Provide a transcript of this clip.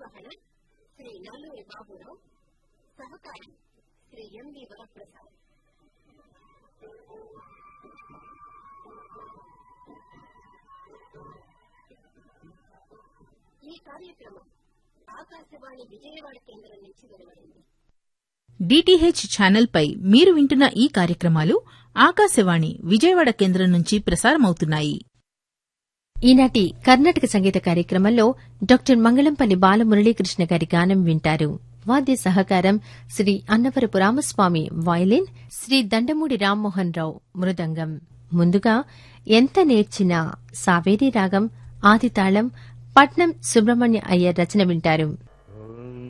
నిర్వహణ శ్రీ నల్లూరి బాబురావు సహకారం శ్రీ ఎంవి వరప్రసాద్ ఈ కార్యక్రమం ఆకాశవాణి విజయవాడ కేంద్రం నుంచి వెలువడింది డిటిహెచ్ ఛానల్పై మీరు వింటున్న ఈ కార్యక్రమాలు ఆకాశవాణి విజయవాడ కేంద్రం నుంచి ప్రసారమవుతున్నాయి ఈనాటి కర్ణాటక సంగీత కార్యక్రమంలో డాక్టర్ మంగళంపల్లి బాలమురళీకృష్ణ గారి గానం వింటారు వాద్య సహకారం శ్రీ అన్నవరపు రామస్వామి వయలిన్ శ్రీ దండమూడి రామ్మోహన్ రావు మృదంగం ముందుగా ఎంత నేర్చినా సావేరీ రాగం ఆదితాళం పట్నం సుబ్రహ్మణ్య అయ్యర్ రచన వింటారు